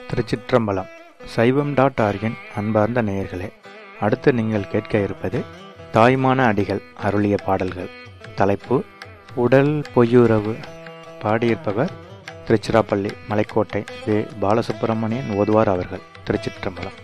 திருச்சிற்றம்பலம் சைவம் டாட் ஆர்கின் அன்பார்ந்த நேயர்களே அடுத்து நீங்கள் கேட்க இருப்பது தாய்மான அடிகள் அருளிய பாடல்கள் தலைப்பு உடல் பொய்யுறவு பாடியிருப்பவர் திருச்சிராப்பள்ளி மலைக்கோட்டை வே பாலசுப்பிரமணியன் ஓதுவார் அவர்கள் திருச்சிற்றம்பலம்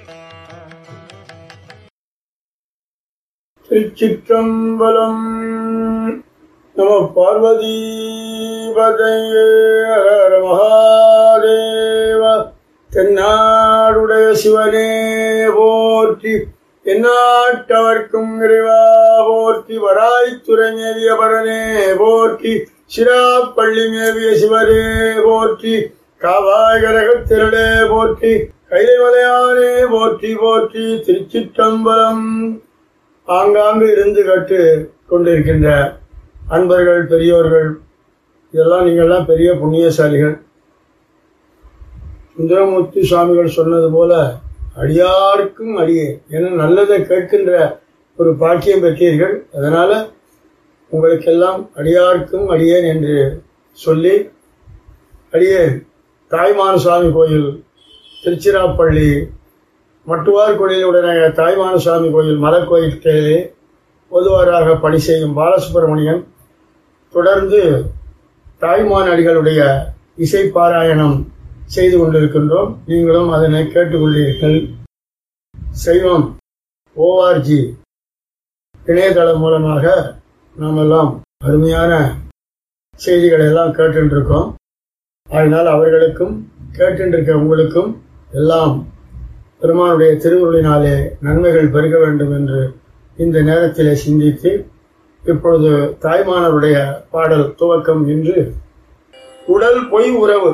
திருச்சிற்றம்பலம் நம பார்வதி பதையே ஹர மகாதேவ தென்னாடுடைய சிவனே போற்றி எந்நாட்டவர்க்கும் இறைவா போற்றி வராய்த்துறை மேவிய பரனே போற்றி சிராப்பள்ளி மேவிய சிவரே போற்றி காவாய் கரகத்திரளே போற்றி கைலைமலையானே போற்றி போற்றி திருச்சிற்றம்பலம் ஆங்காங்கு இருந்து கட்டு கொண்டிருக்கின்ற அன்பர்கள் பெரியோர்கள் இதெல்லாம் நீங்கள்லாம் பெரிய புண்ணியசாலிகள் சுந்தரமூர்த்தி சுவாமிகள் சொன்னது போல அடியாருக்கும் அடியே என நல்லதை கேட்கின்ற ஒரு பாக்கியம் பெற்றீர்கள் அதனால உங்களுக்கெல்லாம் அடியாருக்கும் அடியேன் என்று சொல்லி அடியேன் தாய்மான சுவாமி கோயில் திருச்சிராப்பள்ளி மட்டுவார் கோயிலுடனே தாய்மான சுவாமி கோயில் மலக்கோயிலே பொதுவாராக பணி செய்யும் பாலசுப்பிரமணியன் தொடர்ந்து தாய்மான் அடிகளுடைய இசை பாராயணம் செய்து கொண்டிருக்கின்றோம் நீங்களும் அதனை கேட்டுக்கொள்ளீர்கள் சைவம் ஓஆர்ஜி இணையதளம் மூலமாக நாம் எல்லாம் அருமையான செய்திகளை எல்லாம் கேட்டுருக்கோம் அதனால் அவர்களுக்கும் கேட்டுருக்க உங்களுக்கும் எல்லாம் பெருமானுடைய திருவுருளினாலே நன்மைகள் பெருக வேண்டும் என்று இந்த நேரத்திலே சிந்தித்து இப்பொழுது தாய்மானவருடைய பாடல் துவக்கம் என்று உடல் பொய் உறவு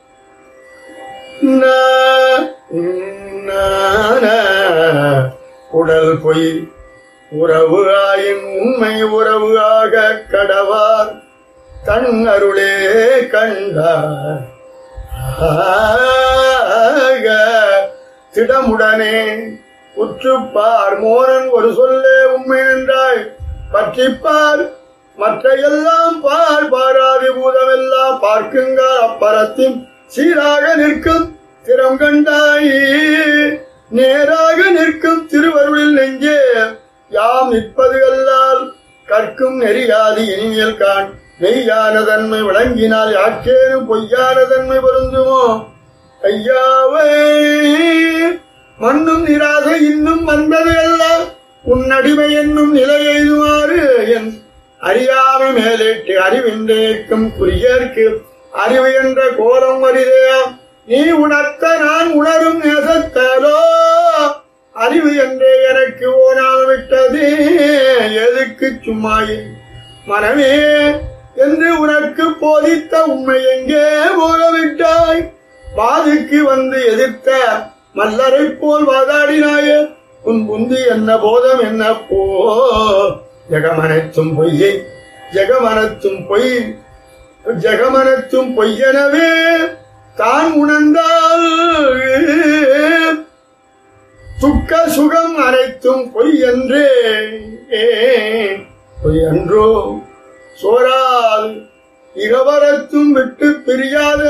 உடல் பொய் உறவு ஆயின் உண்மை உறவு ஆக கடவார் தன் அருளே கண்டார் திடமுடனே உற்றுப்பார் மோனன் ஒரு சொல்லே உண்மை என்றாய் பற்றிப்பார் மற்ற எல்லாம் பார் பாராதி பூதமெல்லாம் பார்க்குங்கள் அப்பறத்தின் சீராக நிற்கும் திறம் கண்டாய் நேராக நிற்கும் திருவருளில் நெஞ்சே யாம் நிற்பது அல்லால் கற்கும் நெறியாது இனியல் காண் மெய்யான தன்மை விளங்கினால் யாக்கேனும் பொய்யான தன்மை பொருந்துமோ ஐயாவே மண்ணும் நிராக இன்னும் வந்தது எல்லாம் உன்னடிமை என்னும் நிலை எய்துமாறு என் அறியாமை மேலிட்டு அறிவின்றேக்கும் குறியேற்கு அறிவு என்ற கோலம் வருதேயா நீ உணர்த்த நான் உணரும் நேசத்தாலோ அறிவு என்றே எனக்கு ஓனாமல் விட்டது எதுக்கு சும்மாயின் மனமே என்று உனக்கு போதித்த உண்மை எங்கே போகவிட்டாய் வாதுக்கு வந்து எதிர்த்த மல்லரை போல் வாதாடினாயே உன் புந்தி என்ன போதம் என்ன போ ஜெகமனத்தும் பொய்யை ஜெகமனத்தும் பொய் ஜெகமனத்தும் பொய்யெனவே தான் உணர்ந்தால் துக்க சுகம் அனைத்தும் பொய் என்றே பொய் அன்றோ சோரால் இகவரத்தும் விட்டு பிரியாத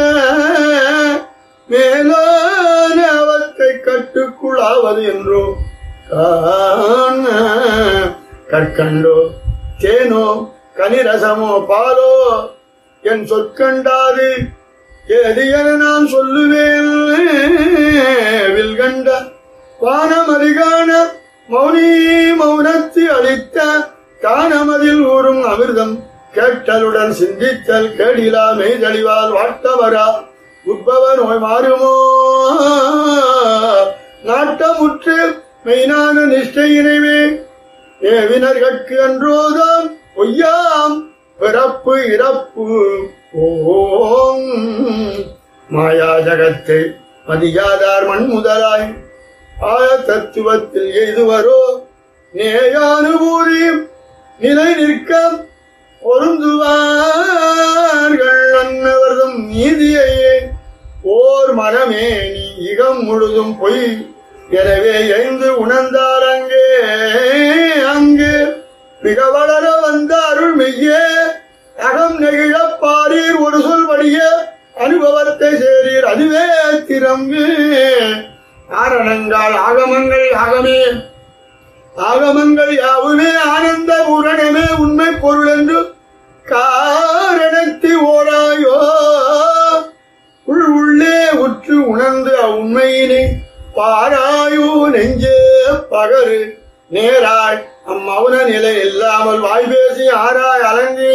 மேலான அவத்தை கட்டுக்குள்ளாவது என்றோ காண கற்கண்டோ தேனோ கனிரசமோ பாலோ என் சொற்கண்டாது ஏது என நான் சொல்லுவேன் வில்கண்ட வானமதிகான மௌனி மௌனத்து அளித்த காணமதில் ஊறும் அமிர்தம் கேட்டலுடன் சிந்தித்தல் கேடிலா மெய்தளிவால் வாழ்த்தவரா உட்பவ நோய் மாறுமோ நாட்டமுற்று மெய்னான நிஷ்டையினைவே ஏவினர்கட்கு அன்றோதான் பொய்யாம் பிறப்பு இறப்பு ஓம் மாயா ஜகத்தை மதியாதார் மண் முதலாய் ஆய தத்துவத்தில் எய்துவரோ நேயானுபூதி நிலை நிற்க பொருந்துவார்கள் அன்னவர்தம் நீதியையே ஓர் மனமே நீ இகம் முழுதும் பொய் எனவே எழுந்து உணர்ந்தார் அங்கே அங்கே மிக வளர வந்த அருள் மெய்யே அகம் நெகிழப் பாரீர் ஒரு சொல் வழிய அனுபவத்தை சேரீர் அதுவே திறங்கு ஆரணங்கள் ஆகமங்கள் ஆகமே ஆகமங்கள் யாவுமே ஆனந்த பூரணமே உண்மை பொருள் என்று காரணத்தை ஓராயோ உள் உள்ளே உற்று உணர்ந்து உண்மையினை பாராயோ நெஞ்சே பகரு நேராய் அம்மௌன நிலை இல்லாமல் வாய் பேசி ஆராய் அலங்கி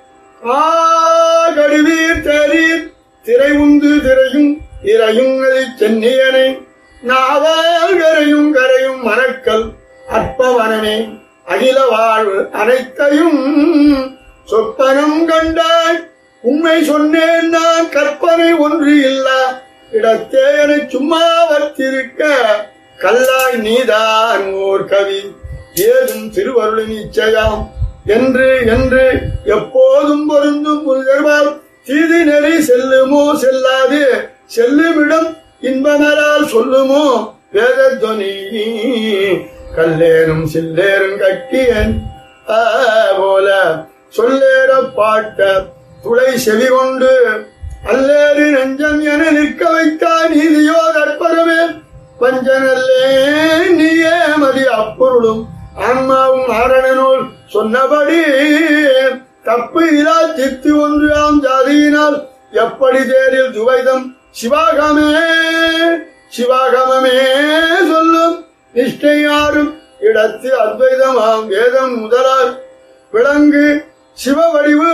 ஆகடுவீர் தேரீர் திரை உந்து திரையும் இறையும் நதி சென்னியனை நாவால் கரையும் கரையும் மணக்கல் அற்பவனமே அகில வாழ்வு அனைத்தையும் சொப்பனம் கண்டாய் உண்மை சொன்னேன் நான் கற்பனை ஒன்று இல்ல இடத்தே என சும்மா வச்சிருக்க கல்லாய் நீதான் ஓர் கவி ஏதும் திருவருள் நிச்சயம் என்று என்று எப்போதும் பொருந்தும் புரிதர்வால் தீதி நெறி செல்லுமோ செல்லாது செல்லுமிடம் இன்பமரால் சொல்லுமோ வேதத்வனி கல்லேரும் சில்லேரும் கட்டியன் ஆ போல சொல்லேற பாட்ட துளை செவி கொண்டு அல்லேறு நெஞ்சம் என நிற்க வைத்தாய் நீதியோ தற்பரமே பஞ்சனல்லே நீயே மதி அப்பொருளும் ஆன்மாவும் ஆரணனூல் சொன்னபடி தப்பு இலா சித்து ஒன்று ஆம் ஜாதியினால் எப்படி தேரில் துவைதம் சிவாகமே சிவாகமமே சொல்லும் நிஷ்டையாரும் இடத்து அத்வைதமாம் வேதம் முதலால் விளங்கு சிவவடிவு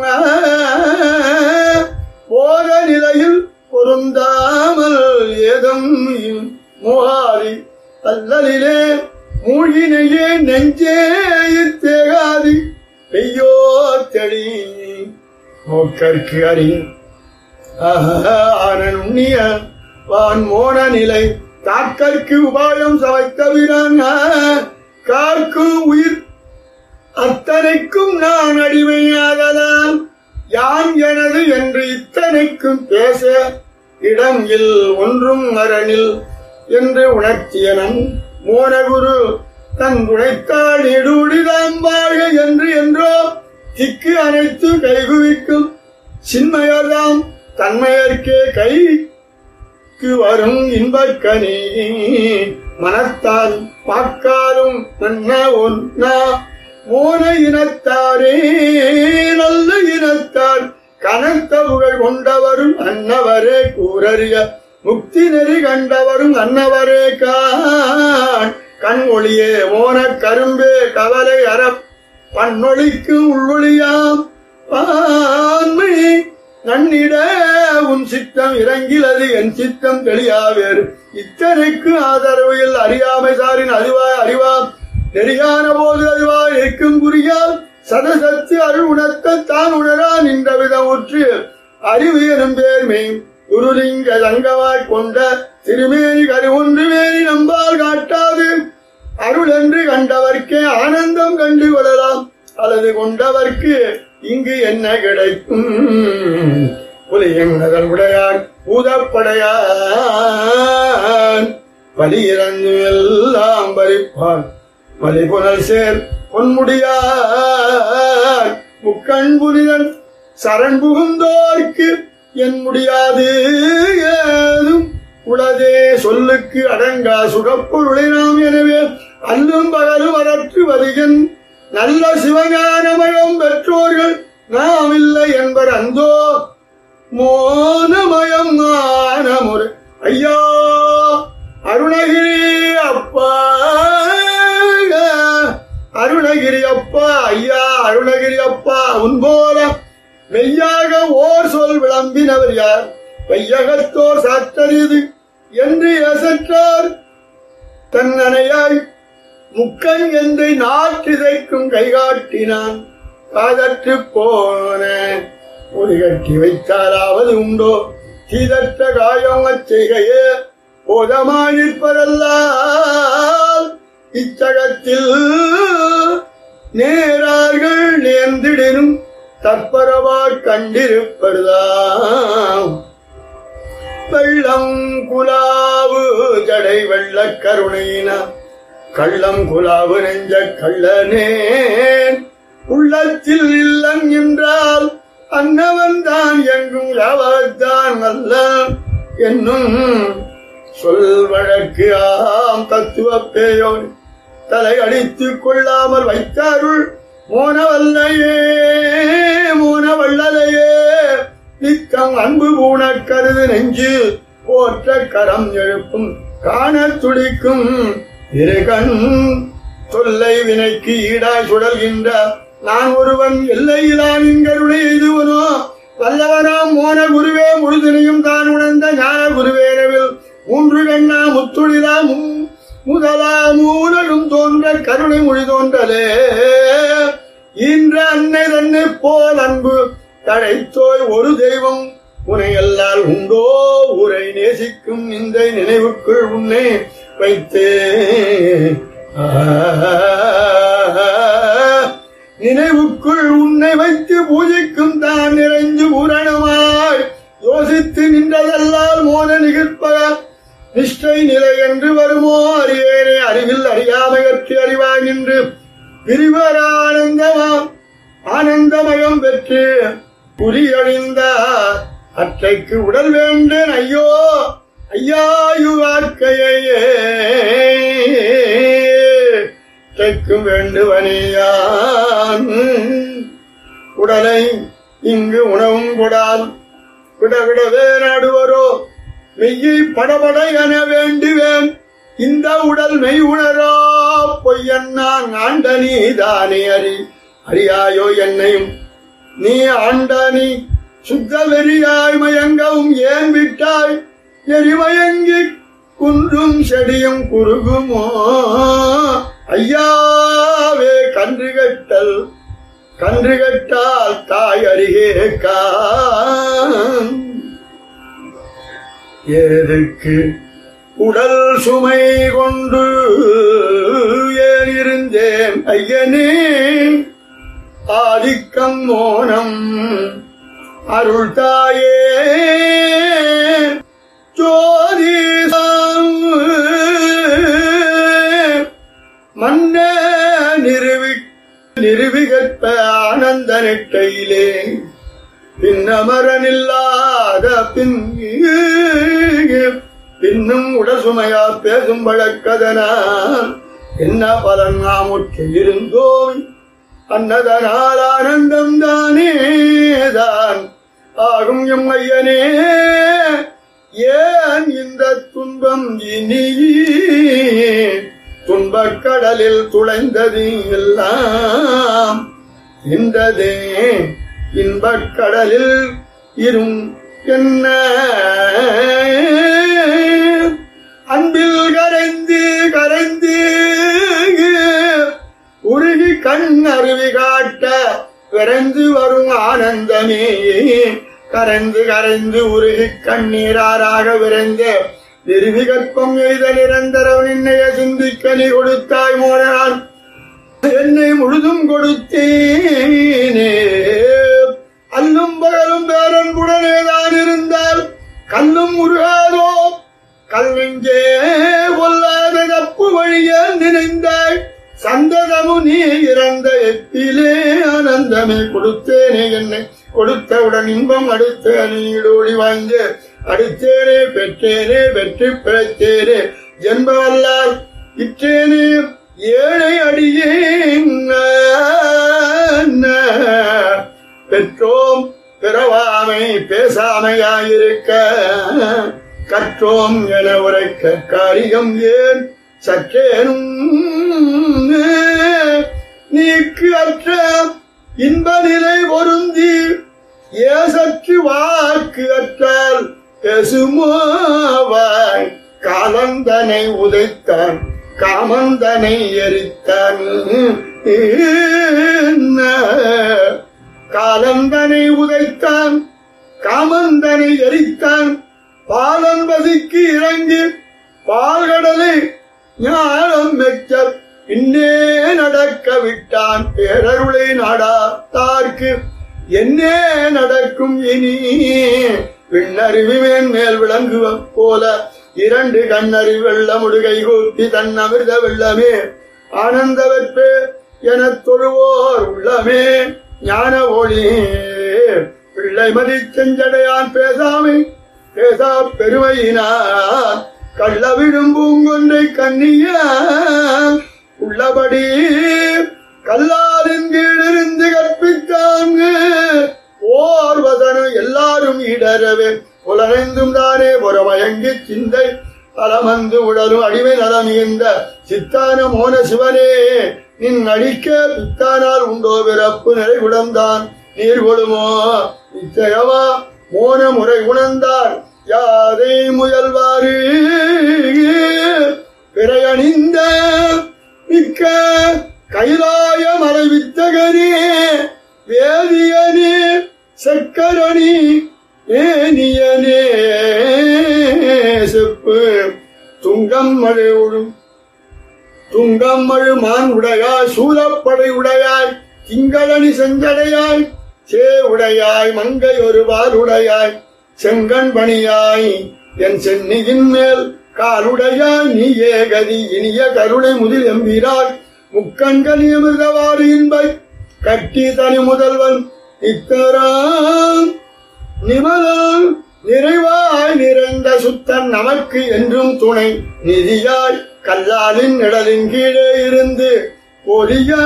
போத நிலையில் பொருந்தாமல் ஏதம் மோகாதி அல்லலிலே மூழ்கினையே நெஞ்சே தேகாதி பெய்யோ தெளி நோக்கற்கு அறி ஆனன் உண்ணிய வான் மோன நிலை தாக்கற்கு உபாயம் சமைத்தவிரான் காக்கும் உயிர் அத்தனைக்கும் நான் அடிமையாகலாம் யான் எனது என்று இத்தனைக்கும் பேச இடம் இல் ஒன்றும் அரணில் என்று உணர்த்தியனன் மோனகுரு தன் உழைத்தாள் இடுடிதாம் வாழ்க என்று என்றோ திக்கு அனைத்து கைகுவிக்கும் சின்மயர்தாம் தன்மையர்க்கே கைக்கு வரும் இன்பக்கனி மனத்தால் பாக்காலும் நன்னா ஒன்னா மோன இனத்தாரே நல்ல இனத்தார் கனத்த புகழ் கொண்டவரும் அன்னவரே கூறறிய முக்தி நெறி கண்டவரும் அன்னவரே கான் கண் ஒளியே மோன கரும்பே கவலை அற பன்னொழிக்கு உள்ளொளியாம் பான்மை நன்னிட உன் சித்தம் இறங்கிலது என் சித்தம் தெளியாவேறு இத்தனைக்கு ஆதரவில் அறியாமை சாரின் அறிவாய் அறிவாம் நெறியான போது அறிவாய் இருக்கும் குறியால் சதசத்து அருள் உணர்த்த தான் உணரா நின்ற விதம் உற்று அறிவு எனும் பேர்மை குருலிங்க தங்கமாய் கொண்ட திருமேனி கருவொன்று மேனி நம்பால் காட்டாது அருள் என்று கண்டவர்க்கே ஆனந்தம் கண்டு கொள்ளலாம் அல்லது கொண்டவர்க்கு இங்கு என்ன கிடைக்கும் புலியங்கதல் உடையான் ஊதப்படையான் பலி இறந்து எல்லாம் பறிப்பான் மலி புனல் சேர் பொன்முடியார் முக்கண் புனிதன் சரண் புகுந்தோர்க்கு என் முடியாது ஏதும் உளதே சொல்லுக்கு அடங்கா சுகப்பொருளை நாம் எனவே அல்லும் பகலும் அறற்று வருகின் நல்ல சிவஞானமயம் பெற்றோர்கள் நாம் இல்லை என்பர் அந்தோ மோனமயம் ஆனமுறை ஐயா அருணகிரி அப்பா அருணகிரி அப்பா ஐயா அருணகிரி அப்பா உன்போல மெய்யாக ஓர் சொல் விளம்பினவர் யார் வையகத்தோர் சாற்றறிது என்று எசற்றார் தன்னனையாய் முக்கன் எந்தை நாட்டிதைக்கும் கைகாட்டினான் காதற்று போன ஒரு கட்டி வைத்தாராவது உண்டோ தீதற்ற காயம் அச்செய்கையே போதமாயிருப்பதல்லால் இச்சகத்தில் நேரார்கள் நேர்ந்திடினும் தற்பரவா கண்டிருப்பதுதாம் வெள்ளம் குலாவு ஜடை வெள்ள கருணையின கள்ளம் குலாவு நெஞ்ச கள்ளனே உள்ளத்தில் இல்லம் என்றால் அன்னவன் தான் எங்கும் யாவத்தான் அல்ல என்னும் சொல் வழக்கு ஆம் தத்துவ பேயோன் தலை அடித்துக் கொள்ளாமல் வைத்தாருள் மோனவல்லையே மோனவல்லலையே நித்தம் அன்பு பூண கருது நெஞ்சு போற்ற கரம் எழுப்பும் காண துடிக்கும் இருகண் தொல்லை வினைக்கு ஈடாய் சுடல்கின்ற நான் ஒருவன் எல்லையிலா நின்கருளை எய்துவனோ வல்லவனாம் மோன குருவே முழுதினையும் தான் உணர்ந்த ஞான குருவேரவில் மூன்று கண்ணா முத்துளிலா மு- முதலா மூலரும் தோன்ற கருணை மொழி தோன்றலே இன்ற அன்னை தன்னை போல் அன்பு தழைத்தோய் ஒரு தெய்வம் உனை எல்லால் உண்டோ உரை நேசிக்கும் இந்த நினைவுக்குள் உன்னை வைத்தே நினைவுக்குள் உன்னை வைத்து பூஜிக்கும் தான் நிறைஞ்சு பூரணமாய் யோசித்து நின்றதல்லால் மோத நிகழ்ப்ப நிஷ்டை நிலை என்று வருமோ அறியேனே அறிவில் அறியாமையற்று அறிவாய் நின்று பிரிவர் ஆனந்தமாம் ஆனந்தமயம் பெற்று புரியழிந்த அற்றைக்கு உடல் வேண்டேன் ஐயோ ஐயாயு வாழ்க்கையே தைக்கும் வேண்டுவனையான் உடலை இங்கு உணவும் கொடால் விடவிடவே நாடுவரோ மெய்யை படபட என வேண்டுவேன் இந்த உடல் மெய் உணரோ பொய்யன் நான் ஆண்ட நீ தானே அறி அறியாயோ என்னையும் நீ ஆண்ட நீ சுத்த வெறியாய் மயங்கவும் ஏன் விட்டாய் எரிமயங்கி குன்றும் செடியும் குறுகுமோ ஐயாவே கன்று கட்டல் கன்று கட்டால் தாய் அருகே கான் ஏருக்கு உடல் சுமை கொண்டு ஏன் இருந்தேன் ஐயனே ஆதிக்கம் மோனம் அருள் தாயே ஜோதி மன்ன நிறுவி நிறுவிகற்ப ஆனந்த நெட்டையிலே பின்னமரனில்லாத பின் பின்னும் உடசுமையா பேசும் வழக்கதனால் என்ன பலன் நாம் உற்று இருந்தோம் அன்னதனால் ஆனந்தம் தானே தான் ஆகும் எம் ஐயனே ஏன் இந்த துன்பம் இனி துன்பக் கடலில் துளைந்தது எல்லாம் இன்றதே இன்பக் கடலில் இரும் என்ன அன்பில் கரைந்து கரைந்து உருகி கண் அருவி காட்ட விரைந்து வரும் ஆனந்தமே கரைந்து கரைந்து உருகி கண்ணீராராக விரைந்து நிறுவி கற்பம் எய்த நிரந்தரம் நின்னைய சிந்திக்க நீ கொடுத்தாய் மோனான் என்னை முழுதும் கொடுத்தேனே அல்லும் பகலும் பேரன்புடனே தான் இருந்தால் கல்லும் உருகாதோ கல்வெஞ்சே கொல்லாத தப்பு வழியே நினைந்தாய் சந்ததமு நீ இறந்த எப்பிலே ஆனந்தமே கொடுத்தேனே என்னை கொடுத்தவுடன் இன்பம் அடுத்து அணியிடோடி வாய்ந்து அடுத்தேனே பெற்றேனே வெற்றி பிழைத்தேனே ஜென்மவல்லால் இற்றேனே ஏழை அடியேன் பெற்றோம் பிறவாமை பேசாமையாயிருக்க கற்றோம் என உரைக்க காரியம் ஏன் சற்றேனும் நீக்கு அற்ற இன்ப நிலை பொருந்தி ஏசற்று வாக்கு அற்றால் பெசுமோவாய் காலந்தனை உதைத்தான் காமந்தனை எரித்தான் காலந்தனை உதைத்தான் காமந்தனை எரித்தான் பாலன்பதிக்கு இறங்கி பால்கடலை ஞானம் மெச்ச இன்னே நடக்க விட்டான் பேரருளை நாடாத்தார்க்கு என்னே நடக்கும் இனி விண்ணறிவிவேன் மேல் விளங்குவ போல இரண்டு கண்ணறி வெள்ள முடுகை கூப்பி தன் அமிர்த வெள்ளமே ஆனந்த வெற்பே எனத் தொழுவோர் உள்ளமே ஞான ஒளி பிள்ளை மதி செஞ்சடையான் பேசாமை பேசா பெருமையினார் கள்ளவிடும் பூங்கொன்றை கண்ணிய உள்ளபடி கல்லாரின் கீழிருந்து கற்பித்தாங்க ஓர் வசனம் எல்லாரும் இடரவே புலனைந்தும் தானே புறமயங்கி சிந்தை அலமந்து உடலும் அடிமை நலம் இந்த சித்தான மோன சிவனே நின் அடிக்க பித்தானால் உண்டோ பிறப்பு நிலை உடந்தான் நீர் கொடுமோ நிச்சயமா மோன முறை உணர்ந்தார் யாரை முயல்வாரு பிறையணிந்த மிக்க கைலாய மலை வித்தகனே வேதியனே சக்கரணி ஏனியனே செப்பு துங்கம் மழை உடும் துங்கம் மழு மான் உடையாய் சூலப்படை உடையாய் திங்களணி செஞ்சடையாய் சே உடையாய் மங்கை ஒருவால் உடையாய் செங்கண் பணியாய் என் சென்னியின் மேல் காலுடையாய் நீ ஏகதி இனிய கருணை முதில் எம்பிராய் முக்கண்கள் அமிர்தவாறு இன்பை கட்டி தனி முதல்வன் இத்தரான் நிமலான் நிறைவாய் நிறைந்த சுத்தன் நமக்கு என்றும் துணை நிதியாய் கல்லாலின் நிழலின் கீழே இருந்து ஒளியா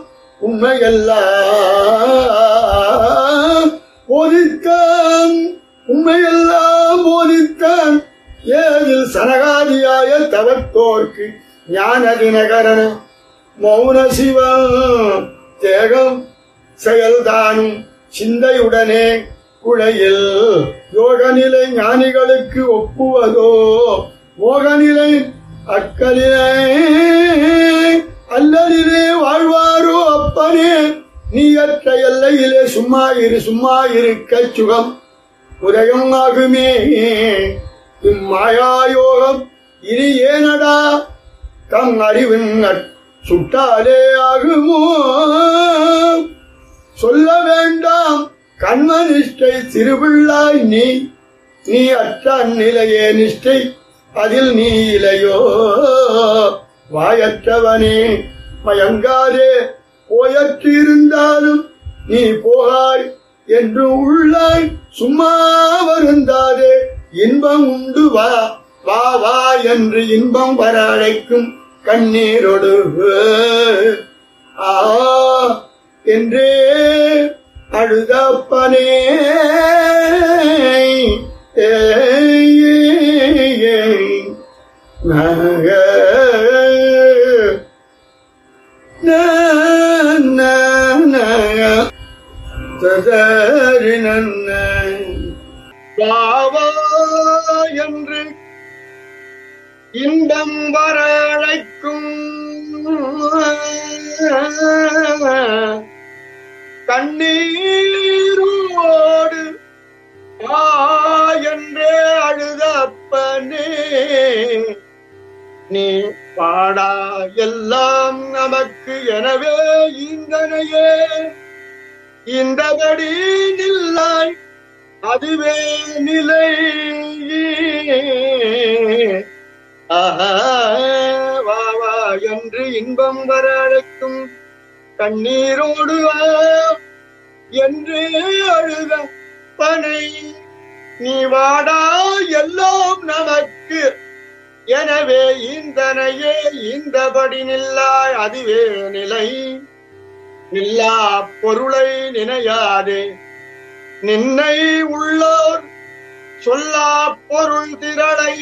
உண்மையெல்லாம் போதித்தான் உண்மையெல்லாம் போதித்தான் ஏதில் சனகாதியாய தவத்தோர்க்கு ஞான தினகரன மௌன சிவம் தேகம் செயல்தானும் சிந்தையுடனே குழையில் யோகநிலை ஞானிகளுக்கு ஒப்புவதோ மோகநிலை அக்கலிலே அல்லலிலே வாழ்வாரோ அப்பனே நீயற்ற எல்லையிலே சும்மா இரு சும்மா இருக்க சுகம் உதயம் ஆகுமே இம்மாயாயோகம் இனி ஏனடா தம் அறிவின் நட்- சுட்டாலே ஆகுமோ சொல்ல வேண்டாம் கண்ம நிஷ்டை திருவிழாய் நீ நீ அற்ற அந்நிலையே நிஷ்டை அதில் நீ இலையோ வாயற்றவனே மயங்காதே போயற்று இருந்தாலும் நீ போகாய் என்று உள்ளாய் சும்மா வருந்தாதே இன்பம் உண்டு வா வா வா என்று இன்பம் வர அழைக்கும் கண்ணீரோடு ஆ என்றே அழுதப்பனே நக ததறி நன்ன பாவா என்று இன்பம் வர அழைக்கும் கண்ணீரோடு ஆ என்றே அழுதப்பனே நீ பாடா எல்லாம் நமக்கு எனவே இந்தனையே இந்தபடி நில்லாய் அதுவே நிலை ஆஹா, வா வா என்று இன்பம் வர அழைக்கும் கண்ணீரோடு வா என்று அழுத பனை நீ வாடா எல்லாம் நமக்கு எனவே இந்தனையே இந்தபடி நில்லாய் அதுவே நிலை நில்லா பொருளை நினையாதே நின்னை உள்ளோர் சொல்லா பொருள் திரளை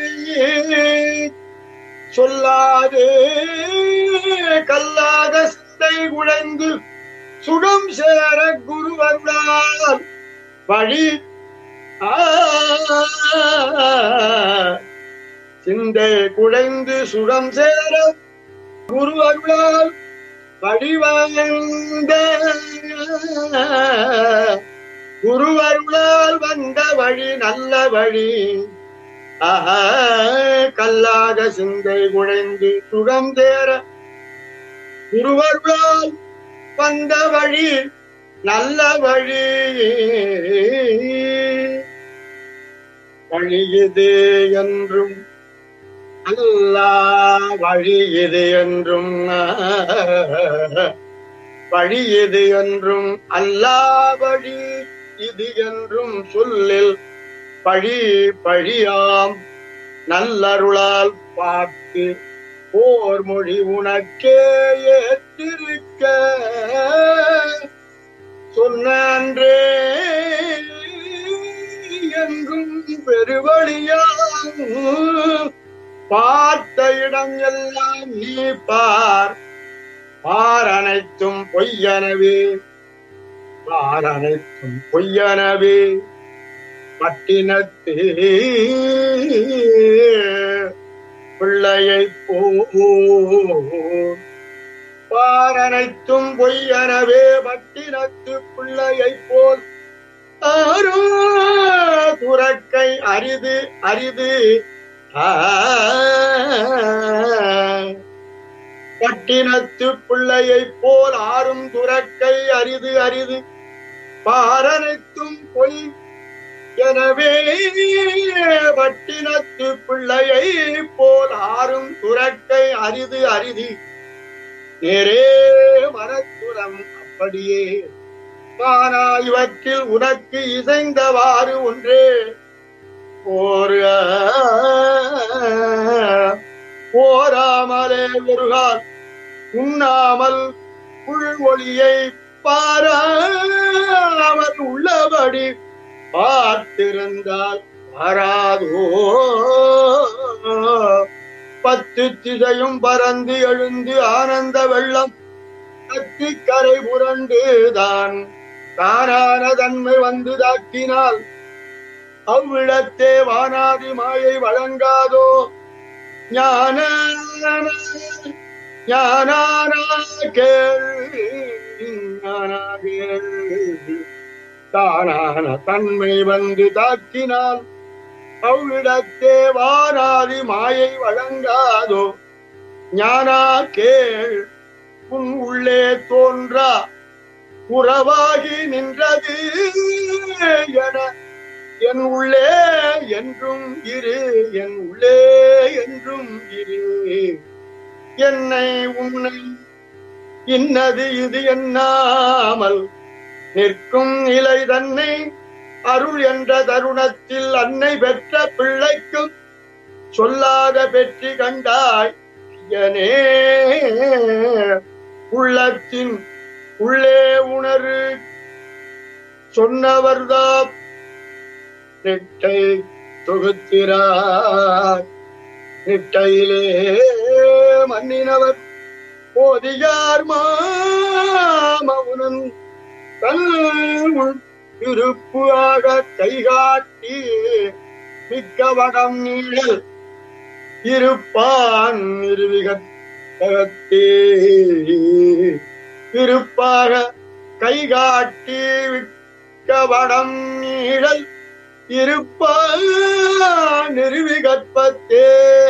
சொல்லாதே கல்லாத சிந்தை குழைந்து சுகம் சேர குருவருளால் வழி ஆ, சிந்தை குழைந்து சுகம் சேர குருவருளால் வழிவந்த குருவருளால் வந்த வழி நல்ல வழி ஆஹா கல்லாத சிந்தை குழைந்து சுகம் தேர குருவருளால் வந்த வழி நல்ல வழி வழி இது என்றும் அல்லா வழி இது என்றும் வழி இது என்றும் அல்லாவழி இது என்றும் சொல்லில் பழி பழியாம் நல்லருளால் பார்த்து போர் மொழி உனக்கே ஏற்றிருக்க சொன்னன்றே எங்கும் பெருவழியாம் பார்த்த இடம் எல்லாம் நீ பார் பார் அனைத்தும் பொய்யனவே பார் அனைத்தும் பொய்யனவே பட்டினத்தே பிள்ளையை போ பார் அனைத்தும் பொய்யனவே பட்டினத்து பிள்ளையை போல் ஆரோ துறக்கை அரிது அரிது ஆ பட்டினத்து பிள்ளையைப் போல் ஆறும் துறக்கை அரிது அரிது பாரனைத்தும் பொய் எனவே பட்டினத்து பிள்ளையை போல் ஆறும் துறக்கை அரிது அரிது நேரே மரத்துரம் அப்படியே ஆனா இவற்றில் உனக்கு இசைந்தவாறு ஒன்றே ஒரு போராமலே ஒருகால் உண்ணாமல் புல் ஒளியை பாராமல் உள்ளபடி பார்த்திருந்தால் பாராதோ பத்து திசையும் பறந்து எழுந்து ஆனந்த வெள்ளம் கத்தி கரை புரண்டுதான் தானான தன்மை வந்து தாக்கினால் அவ்விடத்தே வானாதி மாயை வழங்காதோ ஞான ஞானானா கேள் ஞானா கேள் தானான தன்மை வந்து தாக்கினால் அவ்விடத்தே வானாதி மாயை வழங்காதோ ஞானா கேள் உன் உள்ளே தோன்றா உறவாகி நின்றது என என் உள்ளே என்றும் இரு என் உள்ளே என்றும் இரு என்னை உன்னை இன்னது இது எண்ணாமல் நிற்கும் நிலை தன்னை அருள் என்ற தருணத்தில் அன்னை பெற்ற பிள்ளைக்கும் சொல்லாத பெற்றி கண்டாய் ஐயனே உள்ளத்தின் உள்ளே உணரு சொன்னவர்தான் நிட்டை தொகுத்திரார் நிட்டையிலே மன்னினவர் போதியார் மாமவுனன் தன் உள் இருப்பு ஆக கைகாட்டி மிக்க வடம் நீழல் இருப்பான் நிறுவிகத்தே இருப்பாக கைகாட்டி மிக்க வடம் நீழல் இருப்பான் நிறுவிகற்பத்தே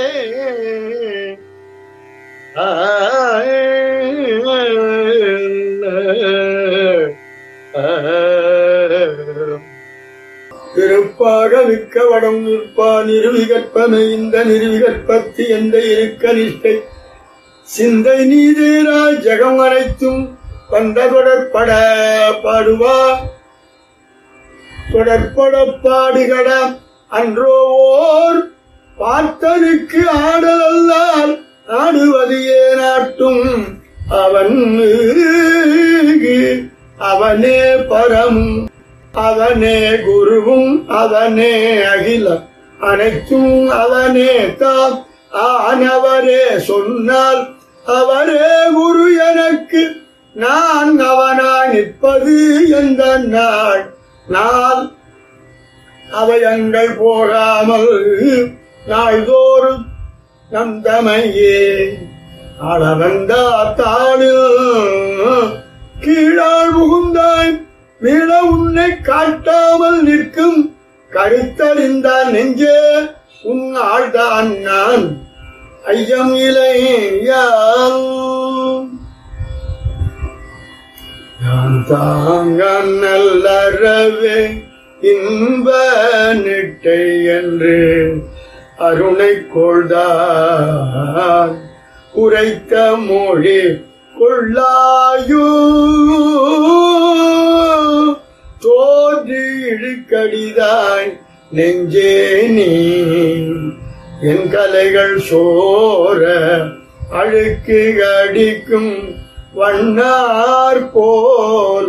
இருப்பாக மிக்க வடம் நிற்பா நிறுவிகற்பனை இந்த நிறுவிகற்பத்தி எந்த இருக்க நிஷ்டை சிந்தை நீதேரா ஜெகம் அனைத்தும் வந்த தொடர்பட பாடுவா தொடர்பட பாடுகட அன்றோ ஓர் பார்த்தனுக்கு ஆடலல்லால் ஆடுவது ஏனாட்டும் அவன் அவனே பரமும் அவனே குருவும் அவனே அகிலம் அனைத்தும் அவனே தாம் ஆனவரே சொன்னால் அவரே குரு எனக்கு நான் அவனாய் நிற்பது எந்த நாள் நாள் அவயங்கள் போகாமல் நாள்தோறும் நம் தமையே அளவந்தா தாளில் கீழால் புகுந்தாய் மீள உன்னை காட்டாமல் நிற்கும் கருத்தறிந்தான் நெஞ்சே உன் ஆள்தான் நான் ஐயம் இலையான் நான் தாங்க நல்லறவே இன்ப நிட்டை என்று அருணை கொள்தான் உரைத்த மொழி கொள்ளாயோ தோன்றி இழுக்கடிதாய் நெஞ்சே நீ என் கலைகள் சோர அழுக்கு அடிக்கும் வண்ணார் போல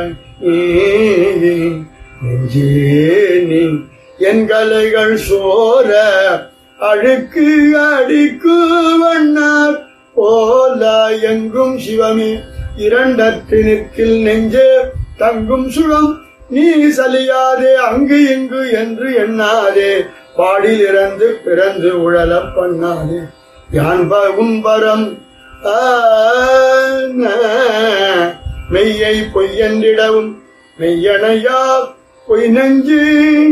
நெஞ்சே நீ என் கலைகள் சோர அழுக்கு அடிக்கும் வண்ணார் போல எங்கும் சிவமே இரண்டற்று நிற்கில் நெஞ்சே தங்கும் சுகம் நீ சலியாதே அங்கு இங்கு என்று எண்ணாதே பாடில் இறந்து பிறந்து உழல பண்ணாதே யான் பகும் பரம் ஆன மெய்யை பொய்யென்றிடவும் மெய்யனையா பொய் நெஞ்சு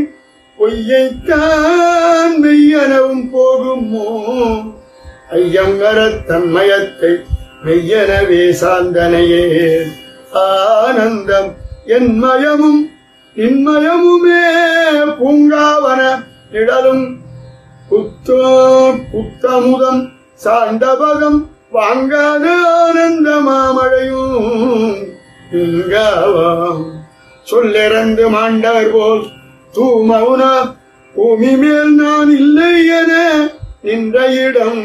பொய்யைத்தான் மெய்யனவும் போகுமோ ஐயங்கர தன்மயத்தை மெய்யனவே சாந்தனையே ஆனந்தம் என் மயமும் இன்மயமுமே பூங்காவன நிழலும் புத்தோ புத்தமுதம் சாண்டபகம் வாங்காத ஆனந்த மாமழையும் இங்காவாம் சொல்லிறந்து மாண்டவர் போல் தூமவுன பூமி மேல் நான் இல்லை என நின்ற இடம்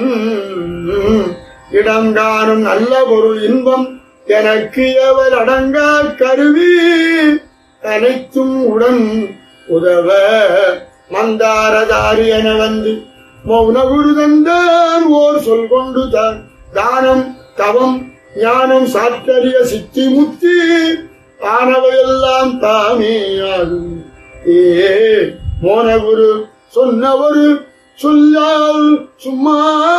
இடம் காணும் நல்ல பொருள் இன்பம் எனக்கு எவர் அடங்கா கருவி அனைத்தும் உடன் உதவ மந்தாரதாரி என வந்து மௌன குரு தந்தான் ஓர் சொல் கொண்டு தான் தானம் தவம் ஞானம் சாற்றறிய சித்தி முத்தி ஆனவையெல்லாம் தாமே ஆகும் ஏ மோனகுரு சொன்ன ஒரு சொல்லால் சும்மா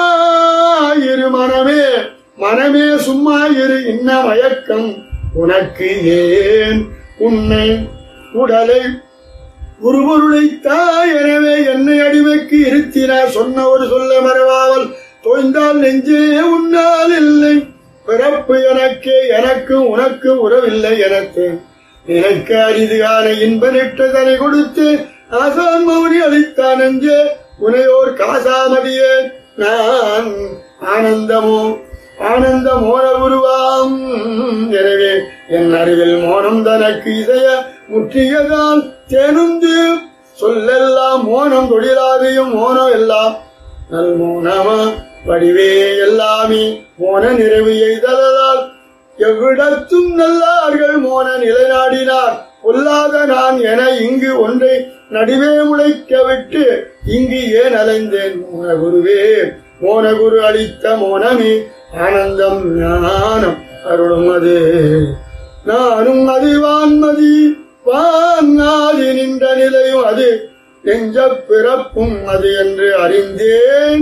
இரு மனமே மனமே சும்மா இரு இன்ன மயக்கம் உனக்கு ஏன் உன்னை உடலை குருபொருளை தாய் எனவே என்னை அடிமைக்கு இருத்தினார் சொன்ன ஒரு சொல்ல மறவாமல் தோய்ந்தால் நெஞ்சே உன்னால் இல்லை பிறப்பு எனக்கு எனக்கு உனக்கு உறவில்லை எனக்கு நினைக்க அரிதுகான இன்ப நெட்டதனை கொடுத்து ஆசான் மௌனி அளித்தான் நெஞ்சே உனையோர் காசாமதியே நான் ஆனந்தமோ ஆனந்த மோன உருவாம் எனவே என் அறிவில் மோனம் தனக்கு இசைய முற்றியதால் தேனுந்து சொல்லெல்லாம் மோனம் தொழிலாதையும் மோனம் எல்லாம் நல் மோனமா வடிவே எல்லாமே மோன நிறைவு எய்தலால் எவ்விடத்தும் நல்லார்கள் மோன நிலைநாடினார் பொல்லாத நான் என இங்கு ஒன்றை நடுவே முளைக்க விட்டு இங்கு ஏன் அலைந்தேன் மோனகுருவே மோனகுரு அளித்த மோனமே ஆனந்தம் ஞானம் அருளும் அது நானும் அது வான்மதி வான்நாதி நின்ற நிலையும் அது நெஞ்ச பிறப்பும் அது என்று அறிந்தேன்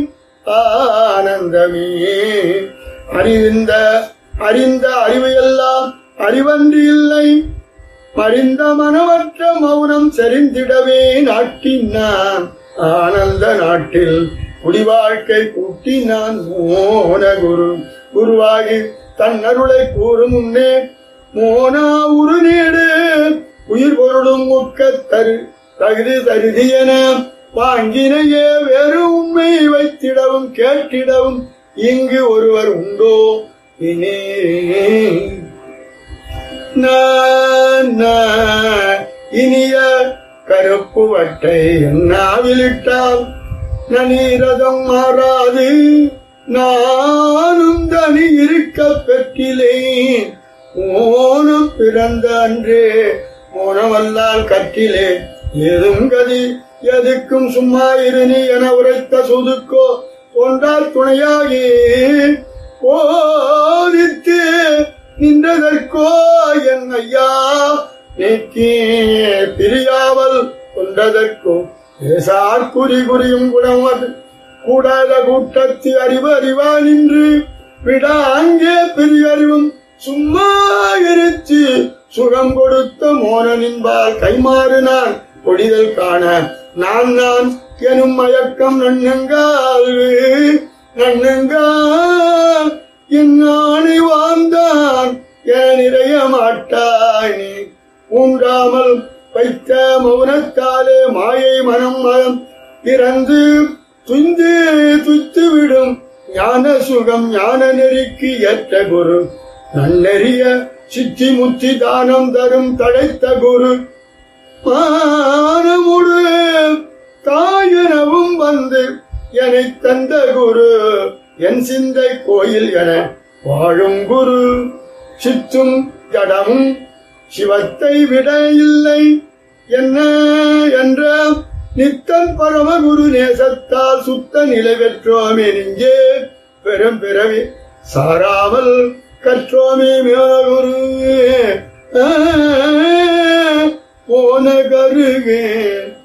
ஆனந்தமே அறிந்த அறிந்த அறிவையெல்லாம் அறிவன்றி இல்லை மறிந்த மனமற்ற மௌனம் செறிந்திடவே நாட்டினான் ஆனந்த நாட்டில் குடிவாழ்க்கை கூட்டினான் மோன குரு குருவாகி தன் அருளை கூறும் முன்னே மோனா உரு நீடு உயிர் பொருளும் முக்க தரு தகுதி தருதி என வாங்கினையே வேறு உண்மை வைத்திடவும் கேட்டிடவும் இங்கு ஒருவர் உண்டோ இனி இனிய கருப்பு வட்டை என்னாவிலிட்டால் நனீரதம் மாறாது நானும் தனி இருக்க பெற்றிலேன் ஓனம் பிறந்த அன்றே மோனமல்லால் கற்றிலே ஏதும் கதி எதுக்கும் சும்மா இருநி என உரைத்த சுதுக்கோ ஒன்றால் துணையாகி போதித்து நின்றதற்கோ என் ஐயா நீக்கி பிரியாமல் கொண்டதற்கோ பேசார் குறி குறியும் குணம் அது கூடாத கூட்டத்து அறிவு அறிவா நின்று விட அங்கே பிரியறிவும் சும்மா இருச்சு சுகம் கொடுத்த மோனனின்பால் கைமாறு நான் கொடிதல் காண நான் நான் எனும் மயக்கம் நன்னங்கால் நன்னங்கால் என் ஆணை வாழ்ந்தான் என நிறைய மாட்டாய் நீ ஊன்றாமல் வைத்த மௌனத்தாலே மாயை மனம் மனம் பிறந்து துய்ந்து துய்த்து விடும் ஞான சுகம் ஞான நெறிக்கு ஏற்ற குரு நன்னெறிய சித்தி முத்தி தானம் தரும் தழைத்த குரு மானமுடு தாயனவும் வந்து என்னை தந்த குரு என் சிந்தை கோயில் என வாழும் குரு சித்தும் ஜடமும் சிவத்தை விட இல்லை என்ன என்ற நித்தன் பரமகுரு நேசத்தால் சுத்த நிலை பெற்றோமே நெஞ்சே பெரும் பிறவி சாராமல் கற்றோமே மேகுரு போன கருகே